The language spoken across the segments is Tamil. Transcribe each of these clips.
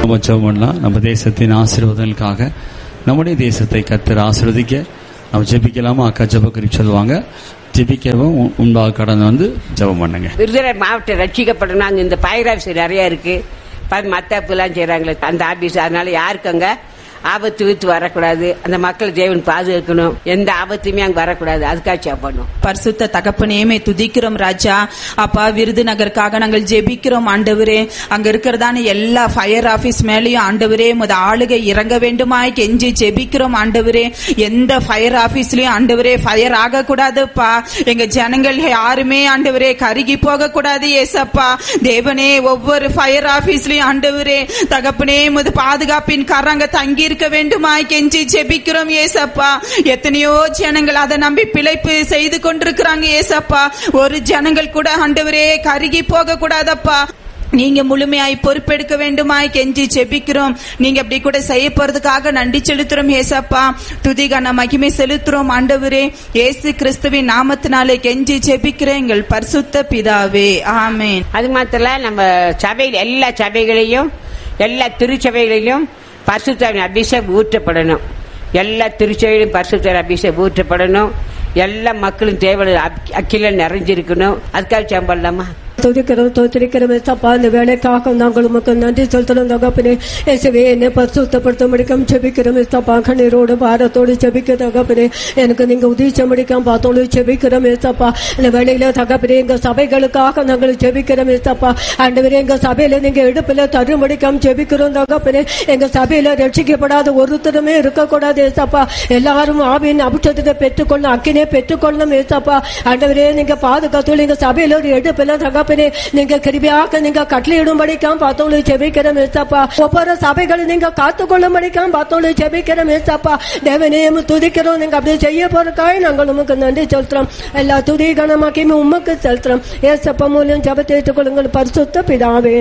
நம்ம ஜெபம் பண்ணலாம் நம்ம தேசத்தின் ஆசீர்வாதங்களுக்காக நம்முடைய தேசத்தை கத்தர் ஆசீர்வதிக்க நம்ம ஜெபிக்கலாமா அக்கா ஜெபக்கறி சொல்லுவாங்க ஜெபிக்கவும் உ- உண்டாக கடந்து வந்து ஜெபம் பண்ணுங்க விருதுநகர் மாவட்டம் ரட்சிக்கப்படணும் அங்க இந்த பயிர் ஆஃபீஸ் நிறைய இருக்கு மத்தாப்புலாம் செய்யறாங்களே அந்த ஆபீஸ் அதனால யாருக்கு அங்க ஆபத்து வித்து வரக்கூடாது அந்த மக்கள் தேவன் பாதுகாக்கணும் எந்த ஆபத்துமே அங்க வரக்கூடாது அதுக்காக பண்ணும் பரிசுத்த தகப்பனேமே துதிக்கிறோம் ராஜா அப்பா விருதுநகருக்காக நாங்கள் ஜெபிக்கிறோம் ஆண்டவரே அங்க இருக்கிறதான எல்லா ஃபயர் ஆபீஸ் மேலயும் ஆண்டவரே முத ஆளுகை இறங்க வேண்டுமாய் கெஞ்சி ஜெபிக்கிறோம் ஆண்டவரே எந்த ஃபயர் ஆபீஸ்லயும் ஆண்டவரே ஃபயர் ஆக கூடாதுப்பா எங்க ஜனங்கள் யாருமே ஆண்டவரே கருகி போக கூடாது ஏசப்பா தேவனே ஒவ்வொரு ஃபயர் ஆபீஸ்லயும் ஆண்டவரே தகப்பனே முது பாதுகாப்பின் கரங்க தங்கி இருக்க வேண்டுமாய் கெஞ்சி ஜெபிக்கிறோம் ஏசப்பா எத்தனையோ ஜனங்கள் அதை நம்பி பிழைப்பு செய்து கொண்டிருக்கிறாங்க ஏசப்பா ஒரு ஜனங்கள் கூட ஆண்டவரே கருகி போக கூடாதப்பா நீங்க முழுமையாய் பொறுப்பெடுக்க வேண்டுமாய் கெஞ்சி ஜெபிக்கிறோம் நீங்க அப்படி கூட செய்ய போறதுக்காக நன்றி செலுத்துறோம் ஏசப்பா துதிகான மகிமை செலுத்துறோம் ஆண்டவரே இயேசு கிறிஸ்துவின் நாமத்தினாலே கெஞ்சி ஜெபிக்கிறேன் எங்கள் பரிசுத்த பிதாவே ஆமென் அது மாத்திரம் இல்ல, நம்ம சபையில் எல்லா சபைகளையும் எல்லா திருச்சபைகளிலும் பரிசுத்தாவின் அபிஷேகம் ஊற்றப்படணும் எல்லா திருச்சபையிலும் பரிசுத்தாவின் அபிஷேகம் ஊற்றப்படணும் எல்லா மக்களும் தேவை அக்கில நிறைஞ்சிருக்கணும் அதுக்காக சம்பளமா துதிக்கிறோம் தோத்திரிக்கிறோம் ஏசப்பா இந்த வேலைக்காக நாங்கள் உமக்கு நன்றி செலுத்துறோம் தகப்பனே இயேசுவே என்னை பரிசுத்தப்படுத்த முடிக்கும் ஜெபிக்கிறோம் ஏசப்பா கண்ணீரோடு பாரத்தோடு ஜெபிக்க தகப்பனே எனக்கு நீங்க உதவிச்ச முடிக்கும் பார்த்தோடு ஜெபிக்கிறோம் ஏசப்பா இந்த வேலையில தகப்பனே எங்க சபைகளுக்காக நாங்கள் ஜெபிக்கிறோம் ஏசப்பா ஆண்டவரே எங்க சபையில நீங்க இடுப்புல தருமடிக்காம ஜெபிக்கிறோம் தகப்பனே எங்க சபையில ரட்சிக்கப்படாத ஒருத்தருமே இருக்கக்கூடாது ஏசப்பா எல்லாரும் ஆவியின் அபிஷேகத்தை பெற்றுக்கொள்ள அக்கினே பெற்றுக்கொள்ளணும் ஏசப்பா ஆண்டவரே நீங்க பாதுகாத்து எங்க சபையில ஒரு எடுப்பில தகப்பனே நீங்க கிருபியாக நீங்க கட்டளையிடும்படிக்காம் பார்த்தவங்களுக்கு ஜெபிக்கிறோம் ஏசப்பா ஒவ்வொரு சபைகளை நீங்க காத்துக்கொள்ளும்படிக்காம் பார்த்தவங்களுக்கு ஜெபிக்கிறோம் ஏசப்பா தேவனையும் துதிக்கிறோம் நீங்க அப்படி செய்ய போறதுக்காக நாங்கள் உமக்கு நன்றி செலுத்துறோம் எல்லா துதி கனமாக்கியுமே உமக்கு செலுத்துறோம் ஏசப்பா மூலியம் ஜபத்தை ஏற்றுக்கொள்ளுங்கள் பரிசுத்த பிதாவே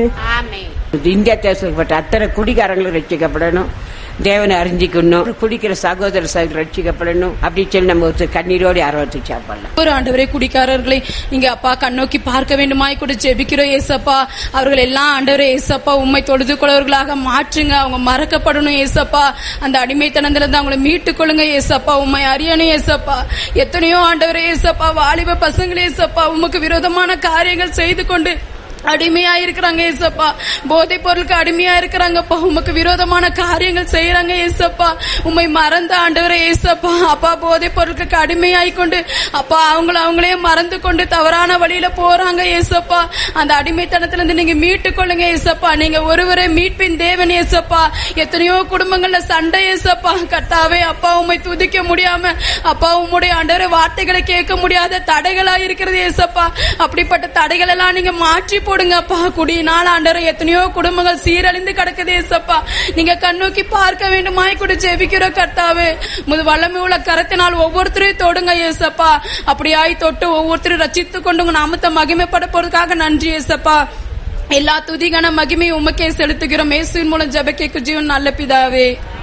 இந்தியா தேசப்பட்ட அத்தனை குடிகாரங்களும் ரட்சிக்கப்படணும் தேவனை அறிஞ்சிக்கணும் குடிக்கிற சகோதர சகோதரர் ரட்சிக்கப்படணும் அப்படின்னு சொல்லி நம்ம ஒரு கண்ணீரோடு ஆர்வத்தை சாப்பிடலாம் ஒரு ஆண்டவரே குடிக்காரர்களை நீங்க அப்பா கண்ணோக்கி பார்க்க வேண்டுமாய் கூட ஜெபிக்கிறோம் ஏசப்பா அவர்கள் எல்லாம் ஆண்டவரே ஏசப்பா உண்மை தொழுது கொள்வர்களாக மாற்றுங்க அவங்க மறக்கப்படணும் ஏசப்பா அந்த அடிமைத்தனத்துல இருந்து அவங்களை மீட்டுக் கொள்ளுங்க ஏசப்பா உண்மை அறியணும் ஏசப்பா எத்தனையோ ஆண்டவரே ஏசப்பா வாலிப பசங்களே ஏசப்பா உமக்கு விரோதமான காரியங்கள் செய்து கொண்டு அடிமையா இருக்கிறாங்க ஏசப்பா போதைப் பொருளுக்கு அடிமையா இருக்கிறாங்கப்பா உமக்கு விரோதமான காரியங்கள் செய்யறாங்க ஏசப்பா உம்மை மறந்த ஆண்டவரே ஏசப்பா அப்பா போதைப் பொருளுக்கு அடிமையாய் கொண்டு அப்பா அவங்கள அவங்களே மறந்து கொண்டு தவறான வழியில போறாங்க ஏசப்பா அந்த அடிமைத்தனத்துல இருந்து நீங்க மீட்டு கொள்ளுங்க ஏசப்பா நீங்க ஒருவரே மீட்பின் தேவன் ஏசப்பா எத்தனையோ குடும்பங்கள்ல சண்டை ஏசப்பா கர்த்தாவே அப்பா உம்மை துதிக்க முடியாம அப்பா உம்முடைய ஆண்டவரே வார்த்தைகளை கேட்க முடியாத தடைகளா இருக்கிறது ஏசப்பா அப்படிப்பட்ட தடைகள் எல்லாம் நீங்க மாற்றி போடுங்க அப்பா குடியினால் ஆண்டவரே எத்தனையோ குடும்பங்கள் சீரழிந்து கிடக்குது ஏசப்பா நீங்க கண்ணோக்கி பார்க்க வேண்டுமாய் கூட ஜெபிக்கிற கர்த்தாவே முது வல்லமை உள்ள கரத்தினால் ஒவ்வொருத்தரையும் தொடுங்க ஏசப்பா அப்படியாய் தொட்டு ஒவ்வொருத்தரும் ரச்சித்து கொண்டு உங்க நாமத்தை மகிமைப்பட போறதுக்காக நன்றி ஏசப்பா எல்லா துதிகன மகிமை உமக்கே செலுத்துகிறோம் இயேசுவின் மூலம் ஜெப கேட்கும் ஜீவன் நல்ல பிதாவே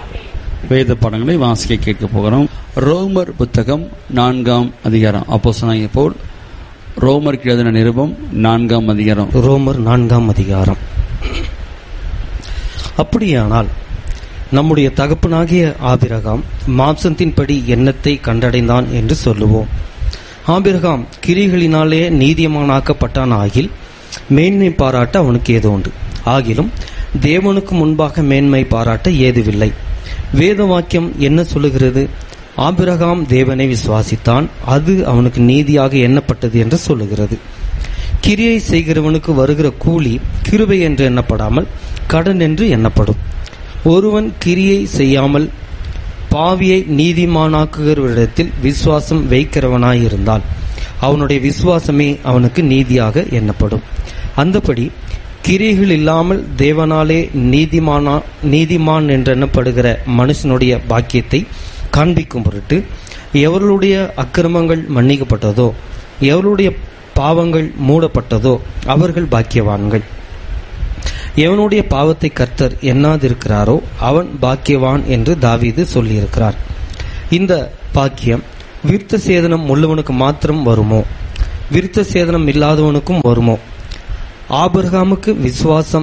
வேத பாடங்களை வாசிக்க கேட்க போகிறோம் ரோமர் புத்தகம் நான்காம் அதிகாரம் அப்போஸ்தலனாகிய போல் ரோமருக்கு எழுதின நிருபம் நான்காம் அதிகாரம் ரோமர் நான்காம் அதிகாரம் அப்படியானால் நம்முடைய தகப்பனாகிய ஆபிரகாம் மாம்சத்தின்படி எண்ணத்தை கண்டடைந்தான் என்று சொல்லுவோம் ஆபிரகாம் கிரிகளினாலே நீதியமானாக்கப்பட்டான் ஆகில் மேன்மை பாராட்ட அவனுக்கு ஏதோ உண்டு ஆகிலும் தேவனுக்கு முன்பாக மேன்மை பாராட்ட ஏதுவில்லை வேத வாக்கியம் என்ன சொல்லுகிறது ஆபிரகாம் தேவனை விசுவாசித்தான் அது அவனுக்கு நீதியாக எண்ணப்பட்டது என்று சொல்லுகிறது கிரியை செய்கிறவனுக்கு வருகிற கூலி கிருபை என்று எண்ணப்படாமல் கடன் என்று எண்ணப்படும் ஒருவன் கிரியை செய்யாமல் பாவியை நீதிமானாக்குகிறவரிடத்தில் விசுவாசம் வைக்கிறவனாயிருந்தால் அவனுடைய விசுவாசமே அவனுக்கு நீதியாக எண்ணப்படும் அந்தபடி கிரிகள் இல்லாமல் தேவனாலே நீதிமானா நீதிமான் என்றெண்ணப்படுகிற மனுஷனுடைய பாக்கியத்தை காண்பிக்கும் பொருட்டு எவர்களுடைய அக்கிரமங்கள் மன்னிக்கப்பட்டதோ எவருடைய பாவங்கள் மூடப்பட்டதோ அவர்கள் பாக்கியவான்கள் எவனுடைய பாவத்தை கர்த்தர் எண்ணாதிருக்கிறாரோ அவன் பாக்கியவான் என்று தாவீது சொல்லியிருக்கிறார் இந்த பாக்கியம் விருத்த சேதனம் உள்ளவனுக்கு மாத்திரம் வருமோ விருத்த சேதனம் இல்லாதவனுக்கும் வருமோ ஆபிரகாமுக்கு விசுவாசம்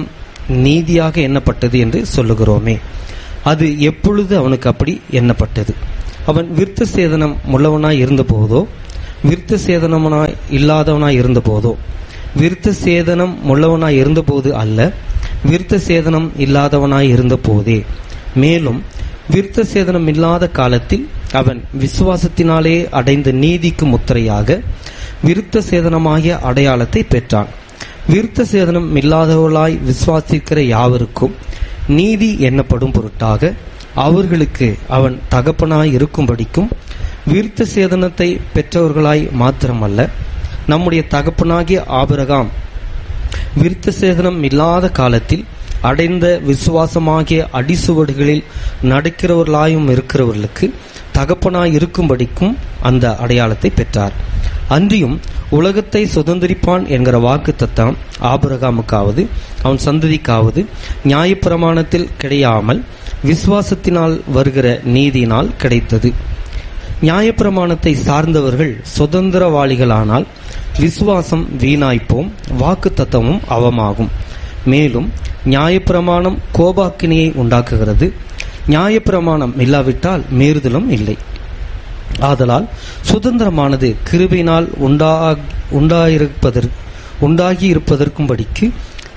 நீதியாக எண்ணப்பட்டது என்று சொல்லுகிறோமே அது எப்பொழுது அவனுக்கு அப்படி எண்ணப்பட்டது அவன் விருத்த சேதனம் உள்ளவனாய் இருந்தபோதோ விருத்த சேதனமனாய் இல்லாதவனாய் இருந்தபோதோ விருத்த சேதனம் உள்ளவனாய் இருந்தபோது அல்ல விருத்த சேதனம் இல்லாதவனாய் இருந்தபோதே மேலும் விருத்த சேதனம் இல்லாத காலத்தில் அவன் விசுவாசத்தினாலே அடைந்த நீதிக்கு முத்திரையாக விருத்த சேதனமாகிய அடையாளத்தை பெற்றான் விருத்த சேதனம் இல்லாதவர்களாய் விசுவாசிக்கிற யாவருக்கும் நீதி எண்ணப்படும் பொருட்டாக அவர்களுக்கு அவன் தகப்பனாய் இருக்கும்படிக்கும் விருத்த சேதனத்தை பெற்றவர்களாய் மாத்திரமல்ல நம்முடைய தகப்பனாகிய ஆபிரகாம் விருத்த சேதனம் இல்லாத காலத்தில் அடைந்த விசுவாசமாகிய அடிசுவடுகளில் நடக்கிறவர்களாயும் இருக்கிறவர்களுக்கு தகப்பனாய் இருக்கும்படிக்கும் அந்த அடையாளத்தை பெற்றார் அன்றியும் உலகத்தை சுதந்திரிப்பான் என்கிற வாக்கு தத்தம் ஆபிரகாமுக்காவது அவன் சந்ததிக்காவது நியாயப்பிரமாணத்தில் கிடையாமல் விசுவாசத்தினால் வருகிற நீதியினால் கிடைத்தது நியாயப்பிரமாணத்தை சார்ந்தவர்கள் சுதந்திரவாளிகளானால் விசுவாசம் வீணாய்ப்போம் வாக்கு தத்தமும் அவமாகும் மேலும் நியாயப்பிரமாணம் கோபாக்கினியை உண்டாக்குகிறது நியாயப்பிரமாணம் இல்லாவிட்டால் மீறுதலும் இல்லை ஆதலால் சுதந்திரமானது கிருபையினால் உண்டா உண்டாயிருப்பதற் உண்டாகி இருப்பதற்கும்படிக்கு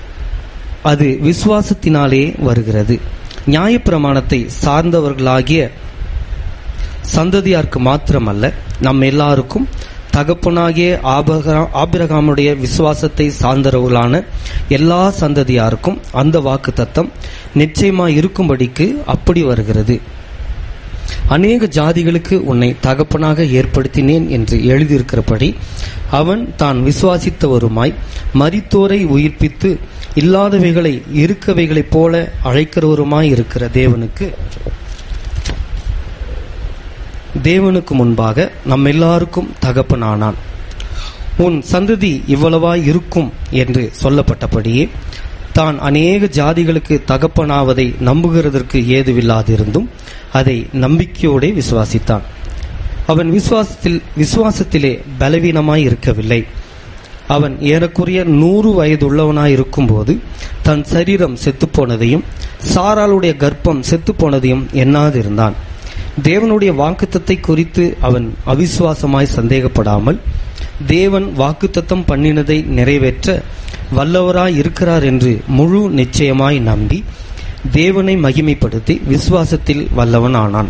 அது விசுவாசத்தினாலே வருகிறது நியாயப்பிரமாணத்தை சார்ந்தவர்களாகிய சந்ததியாருக்கு மாத்திரமல்ல நம் எல்லாருக்கும் தகப்பனாகிய ஆபகா- ஆபிரகாமுடைய விசுவாசத்தை சார்ந்தவர்களான எல்லா சந்ததியாருக்கும் அந்த வாக்கு தத்தம் நிச்சயமாய் இருக்கும்படிக்கு அப்படி வருகிறது அநேக ஜாதிகளுக்கு உன்னை தகப்பனாக ஏற்படுத்தினேன் என்று எழுதியிருக்கிறபடி அவன் தான் விசுவாசித்தவருமாய் மரித்தோரை உயிர்ப்பித்து இல்லாதவைகளை இருக்கவைகளைப் போல அழைக்கிறவருமாய் இருக்கிற தேவனுக்கு தேவனுக்கு முன்பாக நம் எல்லாருக்கும் தகப்பனானான் உன் சந்ததி இவ்வளவாய் இருக்கும் என்று சொல்லப்பட்டபடியே தான் அநேக ஜாதிகளுக்கு தகப்பனாவதை நம்புகிறதற்கு ஏதுவில்லாதிருந்தும் அதை நம்பிக்கையோடே விசுவாசித்தான் அவன் விசுவாசத்தில் விசுவாசத்திலே பலவீனமாய் இருக்கவில்லை அவன் ஏறக்குறைய நூறு வயதுள்ளவனாய் இருக்கும்போது தன் சரீரம் செத்துப்போனதையும் சாராளுடைய கர்ப்பம் செத்துப்போனதையும் எண்ணாதிருந்தான் தேவனுடைய வாக்குத்தத்தை குறித்து அவன் அவிசுவாசமாய் சந்தேகப்படாமல் தேவன் வாக்குத்தத்தம் பண்ணினதை நிறைவேற்ற வல்லவராய் இருக்கிறார் என்று முழு நிச்சயமாய் நம்பி தேவனை மகிமைப்படுத்தி விசுவாசத்தில் வல்லவன் ஆனான்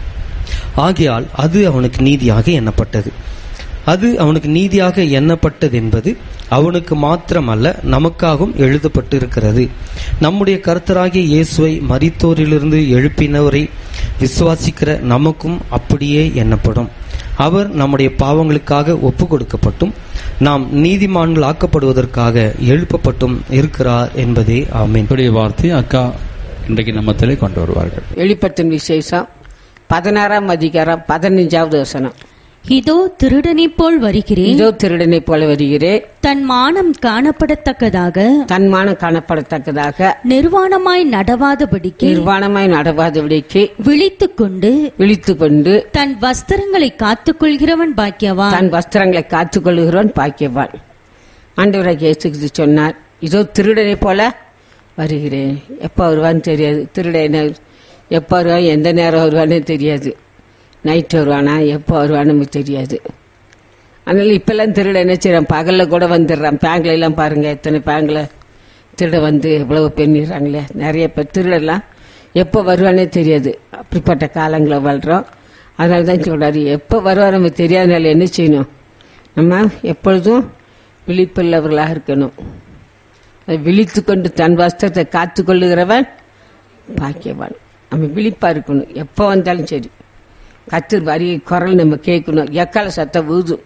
ஆகையால் அது அவனுக்கு நீதியாக எண்ணப்பட்டது அது அவனுக்கு நீதியாக எண்ணப்பட்டது என்பது அவனுக்கு மாத்திரமல்ல நமக்காகவும் எழுதப்பட்டிருக்கிறது நம்முடைய கர்த்தராகிய இயேசுவை மரித்தோரிலிருந்து எழுப்பினவரை விசுவாசிக்கிற நமக்கும் அப்படியே எண்ணப்படும் அவர் நம்முடைய பாவங்களுக்காக ஒப்பு கொடுக்கப்பட்டும் நாம் நீதிமான்கள் ஆக்கப்படுவதற்காக எழுப்பப்பட்டும் இருக்கிறார் என்பதே ஆமென் இப்படிய வார்த்தை அக்கா இன்றைக்கு நம்மத்திலே கொண்டு வருவார்கள் வெளிப்பத்தின் விசேஷம் பதினாறாம் அதிகாரம் பதினஞ்சாவது வசனம் இதோ திருடனைப் போல் வருகிறேன் இதோ திருடனை போல வருகிறேன் தன் மானம் காணப்படத்தக்கதாக தன்மானம் காணப்படத்தக்கதாக நிர்வாணமாய் நடவாதபடிக்கு நிர்வாணமாய் நடவாதபடிக்கு விழித்துக் கொண்டு விழித்து கொண்டு தன் வஸ்திரங்களை காத்துக்கொள்கிறவன் பாக்கியவான் தன் வஸ்திரங்களை காத்துக்கொள்கிறவன் பாக்கியவான் ஆண்டவராக இயேசு கிறிஸ்து சொன்னார் இதோ திருடனை போல வருகிறேன் எப்போ வருவான்னு தெரியாது திருடனை எப்போ வருவான் எந்த நேரம் வருவான்னு தெரியாது நைட் வருவானா எப்போ வருவான்னு நமக்கு தெரியாது அதனால இப்பெல்லாம் திருட என்ன செய்யறான் பகலில் கூட வந்துடுறான் பேங்க்ல எல்லாம் பாருங்க எத்தனை பேங்க்ல திருட வந்து எவ்வளவு பெண்ணிடுறாங்களே நிறைய பேர் திருடெல்லாம் எப்போ வருவானே தெரியாது அப்படிப்பட்ட காலங்களை வாழ்கிறோம் அதனால தான் சொல்றாரு எப்போ வருவார் நமக்கு தெரியாதனால என்ன செய்யணும் நம்ம எப்பொழுதும் விழிப்புள்ளவர்களாக இருக்கணும் அதை விழித்து கொண்டு தன் வஸ்திரத்தை காத்து கொள்ளுகிறவன் பாக்கியவான் நம்ம விழிப்பா இருக்கணும் எப்போ வந்தாலும் சரி கத்து வரி குரல் நம்ம கேட்கணும் எக்கால சத்தம் ஊதும்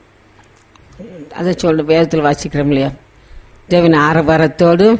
அதை சொல்ல வேதத்தில் வாசிக்கிறோம் இல்லையா தேவன் ஆரவாரத்தோடும்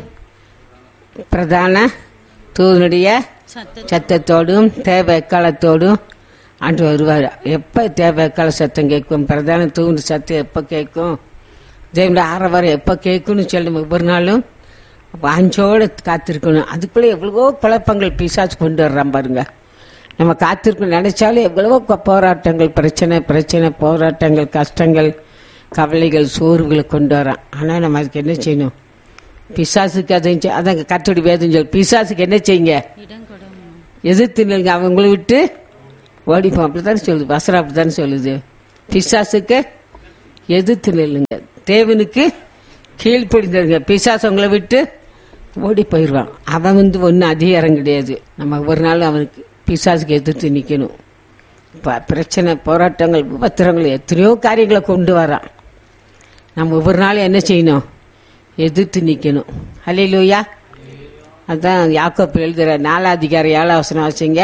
பிரதான தூதனுடைய சத்தத்தோடும் தேவ எக்காலத்தோடும் ஆண்டு வருவார் எப்போ தேவ எக்கால சத்தம் கேட்கும் பிரதான தூண்டு சத்தம் எப்போ கேட்கும் தேவனுடைய ஆரவாரம் எப்போ கேட்கும்னு சொல்லி ஒவ்வொரு நாளும் வாஞ்சோடு காத்திருக்கணும் அதுக்குள்ளே எவ்வளவோ குழப்பங்கள் பிசாசு கொண்டு வர்றான் பாருங்க நம்ம காத்திருக்கணும் நினைச்சாலும் எவ்வளவோ கொ- போராட்டங்கள் பிரச்சனை பிரச்சனை போராட்டங்கள் கஷ்டங்கள் கவலைகள் சோர்வுகளை கொண்டு வரான் ஆனால் நம்ம அதுக்கு என்ன செய்யணும் பிசாசுக்கு அதை செய்- அதாங்க கத்தோடி வேதம் சொல்லு பிசாசுக்கு என்ன செய்யுங்க எதிர்த்து நில்லுங்க அவங்கள விட்டு ஓடிப்போம் அப்படித்தானே சொல்லுது வசனம் அப்படித்தானே சொல்லுது பிசாசுக்கு எதிர்த்து நில்லுங்க தேவனுக்கு கீழ்ப்படிந்துருங்க பிசாசு உங்களை விட்டு ஓடி போயிடுவான் அவன் வந்து ஒன்றும் அதிகாரம் கிடையாது நம்ம ஒரு நாள் அவனுக்கு பிசாசுக்கு எதிர்த்து நிற்கணும் ப- பிரச்சனை போராட்டங்கள் உபத்திரங்கள் எத்தனையோ காரியங்களை கொண்டு வரான் நம்ம ஒவ்வொரு நாளும் என்ன செய்யணும் எதிர்த்து நிற்கணும் அல்லையிலூயா அதான் யாக்கோப்பு எழுதுற நாலாதிகார ஏழாம் வசனம் வச்சுங்க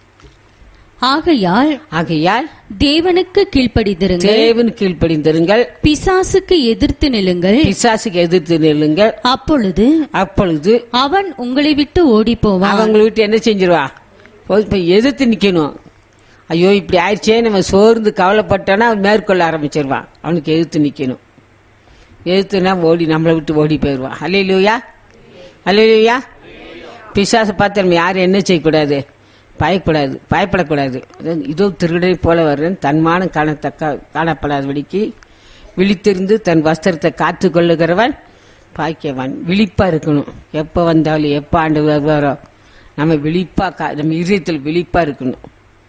ஆகையால் ஆகையால் தேவனுக்கு கீழ்ப்படிந்திருங்கள் தேவன் கீழ்ப்படிந்திருங்கள் பிசாசுக்கு எதிர்த்து நில்லுங்கள் பிசாசுக்கு எதிர்த்து நில்லுங்கள் அப்பொழுது அப்பொழுது அவன் உங்களை விட்டு ஓடி போவான் அவங்க விட்டு என்ன செஞ்சிருவா போய் இப்ப எதிர்த்து நிக்கணும் ஐயோ இப்படி ஆயிடுச்சே நம்ம சோர்ந்து கவலைப்பட்டோன்னா அவன் மேற்கொள்ள ஆரம்பிச்சிருவான் அவனுக்கு எதிர்த்து நிக்கணும் எதிர்த்துனா ஓடி நம்மளை விட்டு ஓடி போயிடுவான் அல்லையிலூயா அல்லையிலூயா பிசாசை பார்த்து நம்ம யாரும் என்ன செய்யக்கூடாது பயப்படாது பயப்படக்கூடாது அதாவது இதோ திருடனை போல வர்றேன் தன்மானம் காணத்தக்க காணப்படாதபடிக்கு விழித்திருந்து தன் வஸ்திரத்தை காத்து கொள்ளுகிறவன் பாக்கியவான் விழிப்பா இருக்கணும் எப்போ வந்தாலும் எப்போ ஆண்டு வருவாரோ நம்ம விழிப்பா கா- நம்ம இதயத்தில் விழிப்பா இருக்கணும்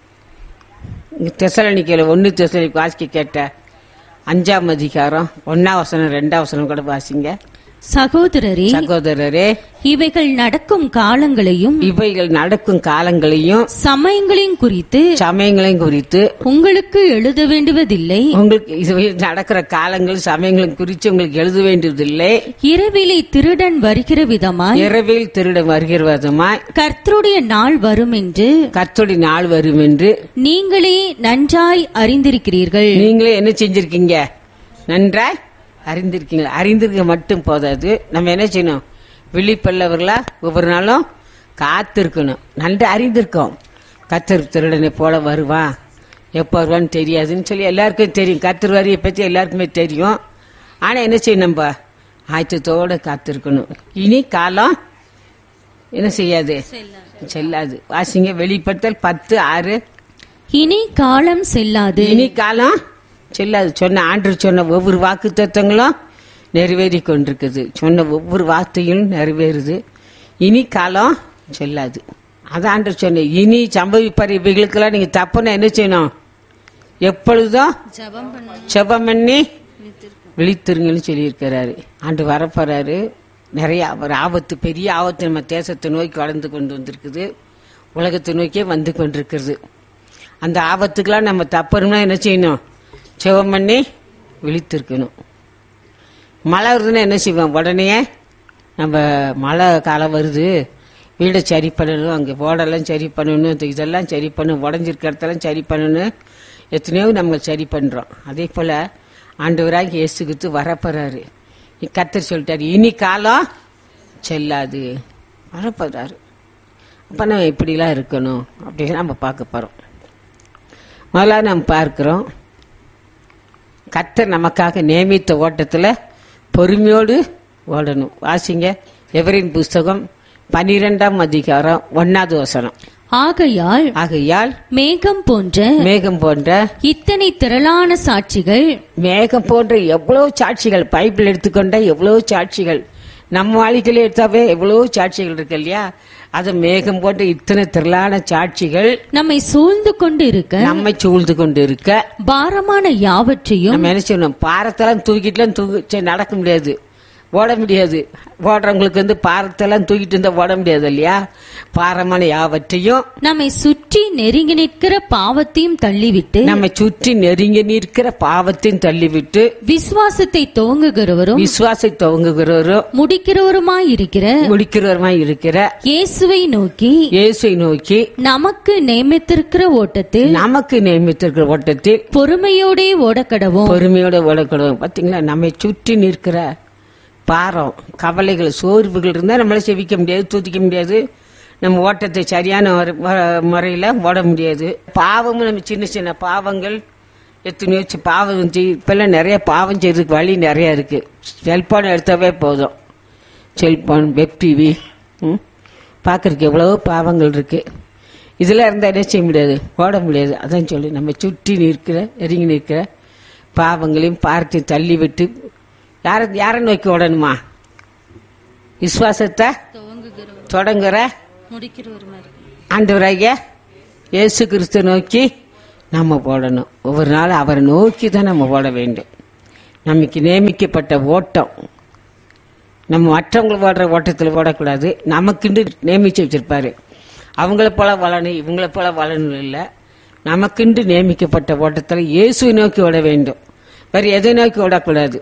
இங்க தெசலனிக்கையில் ஒன்று தெசலனிக்கு வாசிக்க கேட்ட அஞ்சாம் அதிகாரம் ஒன்னாம் வசனம் ரெண்டாம் வசனம் கூட வாசிங்க சகோதரரே சகோதரரே இவைகள் நடக்கும் காலங்களையும் இவைகள் நடக்கும் காலங்களையும் சமயங்களையும் குறித்து சமயங்களையும் குறித்து உங்களுக்கு எழுத வேண்டுவதில்லை உங்களுக்கு இது நடக்கிற காலங்கள் சமயங்களும் குறித்து உங்களுக்கு எழுத வேண்டியதில்லை இரவிலே திருடன் வருகிற விதமாய் இரவில் திருட வருகிறவதுமாய் கர்த்தருடைய நாள் வரும் என்று கத்தோடி நாள் வரும் என்று நீங்களே நன்றாய் அறிந்திருக்கிறீர்கள் நீங்களே என்ன செஞ்சிருக்கீங்க நன்றாய் அறிந்திருக்கீங்க அறிந்திருக்க மட்டும் போதாது நம்ம என்ன செய்யணும் விழிப்பல்லவர்களா ஒவ்வொரு நாளும் காத்திருக்கணும் நன்று அறிந்திருக்கோம் கத்தர் திருடனை போல வருவான் எப்போ வருவான்னு தெரியாதுன்னு சொல்லி எல்லாருக்கும் தெரியும் கத்தர் வரியை பற்றி எல்லாருக்குமே தெரியும் ஆனால் என்ன செய்யணும் நம்ம ஆயத்தத்தோட காத்திருக்கணும் இனி காலம் என்ன செய்யாது செல்லாது வாசிங்க வெளிப்படுத்தல் பத்து ஆறு இனி காலம் செல்லாது இனி காலம் செல்லாது சொன்ன ஆண்டு சொன்ன ஒவ்வொரு வாக்கு தத்துவங்களும் நிறைவேறி கொண்டிருக்குது சொன்ன ஒவ்வொரு வார்த்தையும் நிறைவேறுது இனி காலம் செல்லாது அதான் ஆண்டு சொன்ன இனி சம்பவிப்பார் இவைகளுக்கெல்லாம் நீங்க தப்புன்னா என்ன செய்யணும் எப்பொழுதும் ஜெபம் பண்ணி விழித்திருங்கன்னு சொல்லியிருக்கிறாரு ஆண்டு வரப்போறாரு நிறைய ஒரு ஆபத்து பெரிய ஆபத்து நம்ம தேசத்தை நோக்கி வளர்ந்து கொண்டு வந்திருக்குது உலகத்தை நோக்கியே வந்து கொண்டிருக்கிறது அந்த ஆபத்துக்கெல்லாம் நம்ம தப்பணும்னா என்ன செய்யணும் ஜெபம் பண்ணி விழித்திருக்கணும் மழை வருதுன்னா என்ன செய்வோம் உடனே நம்ம மழை காலம் வருது வீடை சரி பண்ணணும் அங்கே ஓடெல்லாம் சரி பண்ணணும் இந்த இதெல்லாம் சரி பண்ணணும் உடஞ்சிருக்க இடத்தெல்லாம் சரி பண்ணணும் எத்தனையோ நம்ம சரி பண்ணுறோம் அதே போல் ஆண்டவராக இயேசு கிறிஸ்து வரப்போறாரு கத்தர் சொல்லிட்டாரு இனி காலம் செல்லாது வரப்போறாரு அப்போ நம்ம இப்படிலாம் இருக்கணும் அப்படின்னு நம்ம பார்க்க போகிறோம் முதல்ல நம்ம பார்க்கிறோம் கத்தர் நமக்காக நியமித்த ஓட்டத்தில் பொறுமையோடு ஓடணும் வாசிங்க எவரின் புஸ்தகம் பனிரெண்டாம் அதிகாரம் ஒன்னாவது வசனம் ஆகையால் ஆகையால் மேகம் போன்ற மேகம் போன்ற இத்தனை திரளான சாட்சிகள் மேகம் போன்ற எவ்வளவு சாட்சிகள் பைபிள் எடுத்துக்கொண்ட எவ்வளவு சாட்சிகள் நம்ம வாழ்க்கையில எடுத்தாவே எவ்வளவு சாட்சிகள் இருக்கு இல்லையா அது மேகம் போன்ற இத்தனை திரளான சாட்சிகள் நம்மை சூழ்ந்து கொண்டு இருக்க நம்மை சூழ்ந்து கொண்டு இருக்க பாரமான யாவற்றையும் நம்ம என்ன செய்யணும் பாரத்தெல்லாம் தூக்கிட்டுலாம் தூக்கி சரி, நடக்க முடியாது ஓட முடியாது ஓடுறவங்களுக்கு வந்து பாரத்தெல்லாம் தூக்கிட்டு இருந்தா ஓட முடியாது இல்லையா பாரமான யாவற்றையும் நம்மை சுற்றி நெருங்கி நிற்கிற பாவத்தையும் தள்ளிவிட்டு நம்மை சுற்றி நெருங்கி நிற்கிற பாவத்தையும் தள்ளிவிட்டு விசுவாசத்தை துவங்குகிறவரும் விசுவாசை துவங்குகிறவரும் முடிக்கிறவருமாயிருக்கிற முடிக்கிறவருமாய் இருக்கிற இயேசுவை நோக்கி இயேசுவை நோக்கி நமக்கு நியமித்திருக்கிற ஓட்டத்தில் நமக்கு நியமித்திருக்கிற ஓட்டத்தில் பொறுமையோடே ஓடக்கடவும் பொறுமையோட ஓடக்கூடாது பாத்தீங்களா நம்மை சுற்றி நிற்கிற பாரம் கவலைகள் சோர்வுகள் இருந்தா நம்மளால செவிக்க முடியாது தூத்திக்க முடியாது நம்ம ஓட்டத்தை சரியான முறை- முறை- முறையில ஓட முடியாது பாவமும் நம்ம சின்ன சின்ன பாவங்கள் எத்தனையோ சி- பாவம் செய் இப்பெல்லாம் நிறைய பாவம் செய்யறதுக்கு வழி நிறைய இருக்கு செல்போன் எடுத்தாவே போதும் செல்போன் வெப் டிவி பார்க்கறதுக்கு எவ்வளவோ பாவங்கள் இருக்கு இதெல்லாம் இருந்தால் என்ன செய்ய முடியாது ஓட முடியாது அதான் சொல்லி நம்ம சுற்றி நிற்கிற நெருங்கி நிற்கிற பாவங்களையும் பார்த்து தள்ளி விட்டு யார யாரை நோக்கி ஓடணுமா விசுவாசத்தை தொடங்குற முடிக்கிறவர் ஆண்டவராகிய இயேசு கிறிஸ்து நோக்கி நம்ம போடணும் ஒவ்வொரு நாள் அவரை நோக்கி தான் நம்ம போட வேண்டும் நமக்கு நியமிக்கப்பட்ட ஓட்டம் நம்ம மற்றவங்க ஓடுற ஓட்டத்தில் ஓடக்கூடாது நமக்குண்டு நியமிச்சு வச்சிருப்பாரு அவங்கள போல வளரணும் இவங்கள போல வளரணும் இல்லை நமக்குண்டு நியமிக்கப்பட்ட ஓட்டத்தில் இயேசுவை நோக்கி ஓட வேண்டும் வேற எதை நோக்கி ஓடக்கூடாது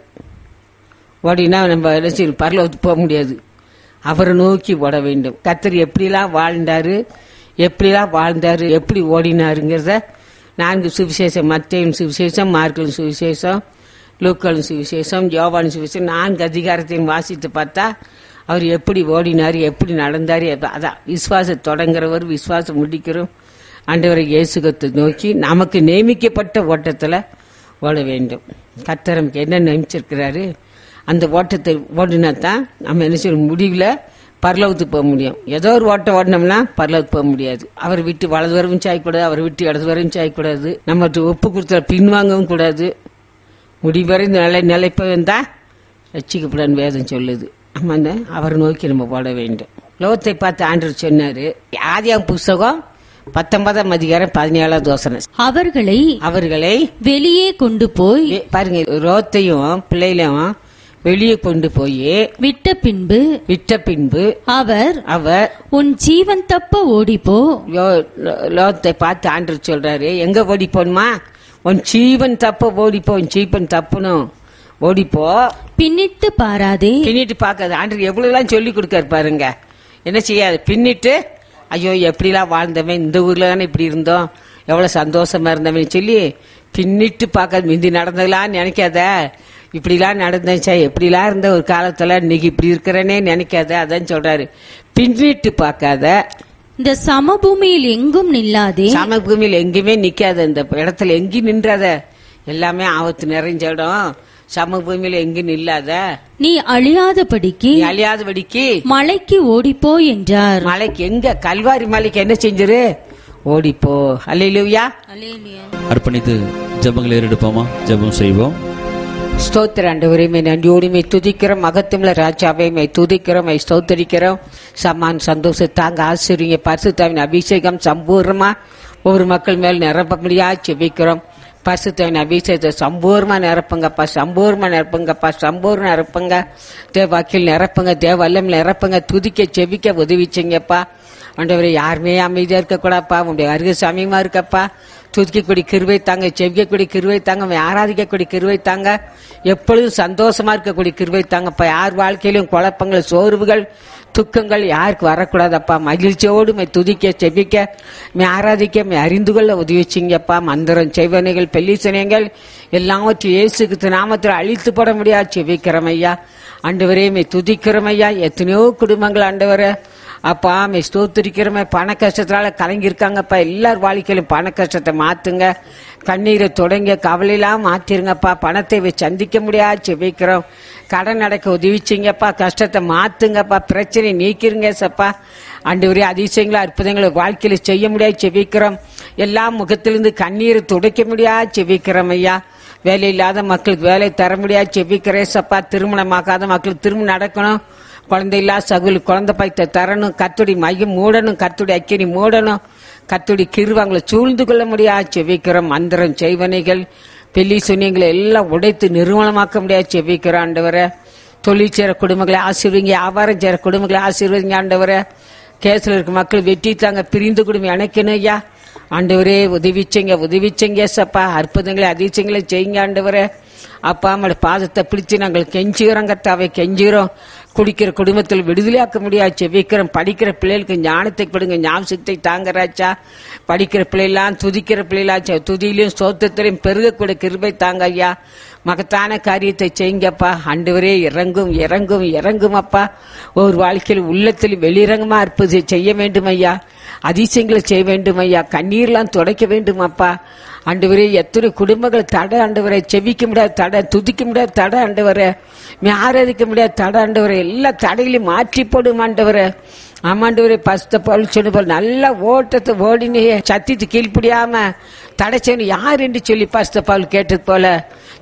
ஓடினா நம்ம என்ன செய்யணும் பரலோகத்துக்கு போக முடியாது அவரை நோக்கி ஓட வேண்டும் கத்தர் எப்படிலாம் வாழ்ந்தாரு எப்படிலாம் வாழ்ந்தாரு எப்படி ஓடினாருங்கிறத நான்கு சுவிசேஷம் மத்தையும் சுவிசேஷம் மார்க்கலும் சுவிசேஷம் லூக்கலும் சுவிசேஷம் யோவான் சுவிசேஷம் நான்கு அதிகாரத்தையும் வாசித்து பார்த்தா அவர் எப்படி ஓடினார் எப்படி நடந்தார் எப்ப- அதான் விசுவாசம் தொடங்குறவர் விசுவாசம் முடிக்கிறோம் ஆண்டவரை இயேசுகத்தை நோக்கி நமக்கு நியமிக்கப்பட்ட ஓட்டத்தில் ஓட வேண்டும் கர்த்தர் நமக்கு என்ன நியமிச்சிருக்கிறாரு அந்த ஓட்டத்தை ஓடினா தான் நம்ம என்ன செய்யணும் முடிவில் பரலவத்துக்கு போக முடியும் ஏதோ ஒரு ஓட்டம் ஓடினோம்னா பரலவத்துக்கு போக முடியாது அவர் விட்டு வலது வரவும் சாயக்கூடாது அவர் விட்டு இடது வரவும் சாயக்கூடாது நம்ம ஒப்பு கொடுத்த பின்வாங்கவும் கூடாது முடிவரை இந்த நிலை நிலைப்ப வந்தா ரட்சிக்கப்படான்னு வேதம் சொல்லுது நம்ம அந்த அவரை நோக்கி நம்ம போட வேண்டும் லோகத்தை பார்த்து ஆண்டவர் சொன்னாரு ஆதியாம் புஸ்தகம் பத்தொன்பதாம் அதிகாரம் பதினேழாவது யோசனை அவர்களை அவர்களை வெளியே கொண்டு போய் வெ- பாருங்க ரோத்தையும் பிள்ளைகளையும் வெளியே கொண்டு போய் விட்ட பின்பு விட்ட பின்பு அவர் அவர் உன் ஜீவன் தப்ப ஓடிப்போ லோ- லோ- லோகத்தை பார்த்து ஆண்டவர் சொல்றாரு எங்க ஓடி போகணுமா உன் ஜீவன் தப்ப ஓடிப்போ உன் ஜீவன் தப்புனும் ஓடிப்போ பின்னிட்டு பாராதே பின்னிட்டு பார்க்காது ஆண்டவர் எவ்வளவுலாம் சொல்லி கொடுக்காரு பாருங்க என்ன செய்யாது பின்னிட்டு ஐயோ எப்படிலாம் வாழ்ந்தவன் இந்த ஊர்ல தானே இப்படி இருந்தோம் எவ்வளவு சந்தோஷமா இருந்தவன் சொல்லி பின்னிட்டு பார்க்காது மிந்தி நடந்ததெல்லாம் நினைக்காத இப்படிலாம் நடந்துச்சா எப்படிலாம் இருந்த ஒரு காலத்துல இன்னைக்கு இப்படி இருக்கிறேனே நினைக்காத அதான் சொல்றாரு பின்னிட்டு பார்க்காத இந்த சமபூமியில் எங்கும் நில்லாதே சமபூமியில் எங்கேயுமே நிக்காத இந்த இடத்துல எங்கேயும் நின்றாத எல்லாமே ஆபத்து நிறைஞ்ச இடம் சமபூமியில எங்கேயும் நில்லாத நீ அழியாதபடிக்கு நீ அழியாதபடிக்கு மலைக்கு ஓடிப்போ என்றார் மலைக்கு எங்க கல்வாரி மலைக்கு என்ன செஞ்சிரு ஓடிப்போ அல்லையிலுயா அர்ப்பணித்து ஜெபங்களை ஏறெடுப்போமா ஜெபம் செய்வோம் ஸ்தோத்திர ஆண்டவரே மே நன்றியோடு மே துதிக்கிறோம் மகத்துவல ராஜாவே மே துதிக்கிறோம் மே ஸ்தோத்தரிக்கிறோம் சமான் சந்தோஷம் தாங்க ஆசிரியங்க பரிசுத்தாவின் அபிஷேகம் சம்பூர்ணமா ஒவ்வொரு மக்கள் மேல் நிரப்ப முடியா செபிக்கிறோம் பரிசுத்தாவின் அபிஷேகத்தை சம்பூர்ணமா நிரப்புங்கப்பா சம்பூர்ணமா நிரப்புங்கப்பா சம்பூர்ண நிரப்புங்க தேவாக்கில் நிரப்புங்க தேவ வல்லம் நிரப்புங்க துதிக்க செபிக்க உதவிச்சிங்கப்பா ஆண்டவரே யாருமே அமைதியா இருக்கக்கூடாப்பா உங்களுடைய அருக சமயமா இருக்கப்பா துதிக்கக்கூடிய கிருவை தாங்க செவிக்கக்கூடிய கிருவை தாங்க உம்மை ஆராதிக்கக்கூடிய கிருவை தாங்க எப்பொழுதும் சந்தோஷமா இருக்கக்கூடிய கிருவை தாங்கப்பா யார் வாழ்க்கையிலும் குழப்பங்கள் சோர்வுகள் துக்கங்கள் யாருக்கு வரக்கூடாதப்பா மகிழ்ச்சியோடு மை துதிக்க செபிக்க மே ஆராதிக்க மே அறிந்து கொள்ள உதவி செய்யுங்கப்பா மந்திரம் செய்வனைகள் பெல்லிசனைகள் எல்லாவற்றையும் இயேசுக்கு நாமத்தில் அழித்து போட முடியாது செபிக்கிறோம் ஐயா ஆண்டவரே மே துதிக்கிறோம் ஐயா எத்தனையோ குடும்பங்கள் ஆண்டவரே அப்பா மே ஸ்தோத்திரிக்கிறோமே பண கஷ்டத்தினால கலங்கியிருக்காங்கப்பா எல்லார் வாழ்க்கையிலும் பண கஷ்டத்தை மாத்துங்க கண்ணீரை தொடங்க கவலையெல்லாம் மாத்திருங்கப்பா பணத்தை வச்சு சந்திக்க முடியாது செபிக்கிறோம் கடன் அடைக்க உதவிச்சிங்கப்பா கஷ்டத்தை மாத்துங்கப்பா பிரச்சனை நீக்கிருங்க சப்பா ஆண்டவரே அதிசயங்களா அற்புதங்களை வாழ்க்கையில செய்ய முடியாது செபிக்கிறோம் எல்லா முகத்திலிருந்து கண்ணீரை துடைக்க முடியாது செபிக்கிறோம் ஐயா வேலை இல்லாத மக்களுக்கு வேலை தர முடியாது செபிக்கிறேன் சப்பா திருமணமாக்காத மக்களுக்கு திருமணம் நடக்கணும் குழந்தை இல்லா சகுல் குழந்தை பைத்த தரணும் கத்துடி மையம் மூடணும் கத்துடி அக்கினி மூடணும் கத்துடி கிருவாங்களை சூழ்ந்து கொள்ள முடியாது செவிக்கிறோம் மந்திரம் செய்வனைகள் பெல்லி சுனியங்களை எல்லாம் உடைத்து நிர்மூலமாக்க முடியாது செவிக்கிறோம் ஆண்டவரை தொழில் செய்கிற குடும்பங்களை ஆசீர்வதிங்க வியாபாரம் செய்கிற குடும்பங்களை ஆசீர்வதிங்க ஆண்டவரை கேஸ்ல இருக்க மக்கள் வெட்டி தாங்க பிரிந்து குடும்பம் இணைக்கணும் ஐயா ஆண்டவரே உதவிச்சங்க உதவிச்சங்க சப்பா அற்புதங்களை அதிசயங்களை செய்யுங்க ஆண்டவரே அப்பா அம்மாவோட பாதத்தை பிடிச்சு நாங்கள் கெஞ்சுகிறோம் கத்தாவை கெஞ்சுகிறோம் குடிக்கிற குடும்பத்தில் விடுதலையாக்க முடியாது செவிக்கிறோம் படிக்கிற பிள்ளைகளுக்கு ஞானத்தை கொடுங்க ஞாபகத்தை தாங்கராச்சா படிக்கிற பிள்ளைலாம் துதிக்கிற பிள்ளைலாம் துதியிலையும் சோத்தத்திலையும் பெருகக்கூட கிருபை தாங்க ஐயா மகத்தான காரியத்தை செய்யுங்கப்பா ஆண்டவரே இறங்கும் இறங்கும் இறங்கும் அப்பா ஒரு வாழ்க்கையில் உள்ளத்தில் வெளியிறங்கமா இருப்பது செய்ய வேண்டும் ஐயா அதிசயங்களை செய்ய வேண்டும் ஐயா கண்ணீர்லாம் துடைக்க வேண்டும் அப்பா ஆண்டவரே எத்தனை குடும்பங்கள் தடை ஆண்டவரை செவிக்க முடியாது தடை துதிக்க முடியாது தடை ஆண்டவரை ஆராதிக்க முடியாது தடை ஆண்டவரை எல்லா தடைகளையும் மாற்றி போடும் ஆண்டவரை ஆமாண்டவரே பஸ்த போல் சொன்ன போல் நல்ல ஓட்டத்தை ஓடினே சத்தித்து கீழ்ப்படியாம தடை செய்யணும் யார் என்று சொல்லி பஸ்த பால் கேட்டது போல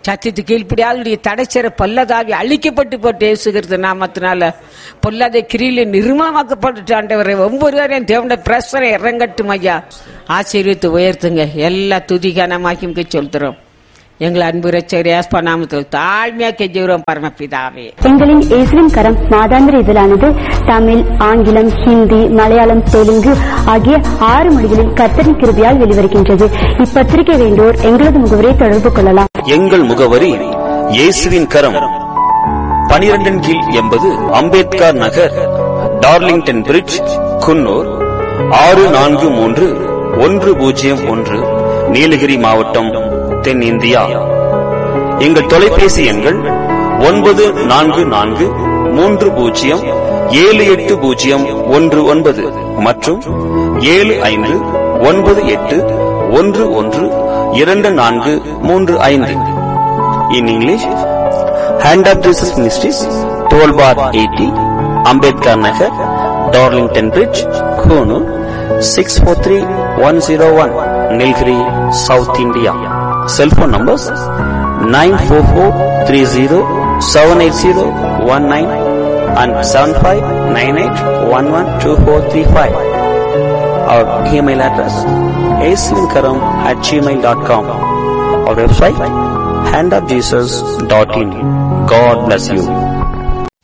சத்தியத்து கீழ்ப்படியாதுடைய தடைச்சர பல்லதாவி அழிக்கப்பட்டு போட்டு இயேசுகிறது நாமத்தினால பொல்லாத கிரியில நிர்மலமாக்கப்பட்டு ஆண்டவரை ஒவ்வொருவரையும் தேவண்ட பிரசனை இறங்கட்டும் ஐயா ஆசீர்வித்து உயர்த்துங்க எல்லா துதிகானமாக்கி சொல்கிறோம் எங்களை அன்பு ரச்சகர் ஏஸ்பா நாமத்தில் தாழ்மையா கெஞ்சுகிறோம் பரமபிதாவே எங்களின் இயேசுவின் கரம் மாதாந்திர இதழானது தமிழ் ஆங்கிலம் ஹிந்தி மலையாளம் தெலுங்கு ஆகிய ஆறு மொழிகளில் கர்த்தரின் கிருபியால் வெளிவருகின்றது இப்பத்திரிகை வேண்டோர் எங்களது முகவரை தொடர்பு கொள்ளலாம் எங்கள் முகவரி இயேசுவின் கரம் பனிரெண்டின் கீழ் எண்பது அம்பேத்கர் நகர் டார்லிங்டன் பிரிட்ஜ் குன்னூர் ஆறு நான்கு மூன்று ஒன்று பூஜ்ஜியம் ஒன்று நீலகிரி மாவட்டம் தென்னிந்தியா எங்கள் தொலைபேசி எண்கள் ஒன்பது நான்கு நான்கு மூன்று பூஜ்ஜியம் ஏழு எட்டு பூஜ்ஜியம் ஒன்று ஒன்பது மற்றும் ஏழு ஐந்து ஒன்பது எட்டு ஒன்று ஒன்று இரண்டு நான்கு மூன்று ஐந்து in English hand of Jesus ministries twelve bar eighty Ambedkar Nagar Darlington bridge Coonoor six four three one zero one Nilgiri south India cellphone numbers nine four four three zero seven eight zero one nine and seven five nine eight one one two four three five our email address Yesuvinkaram at Gmail dot com our website hand of Jesus dot in God bless you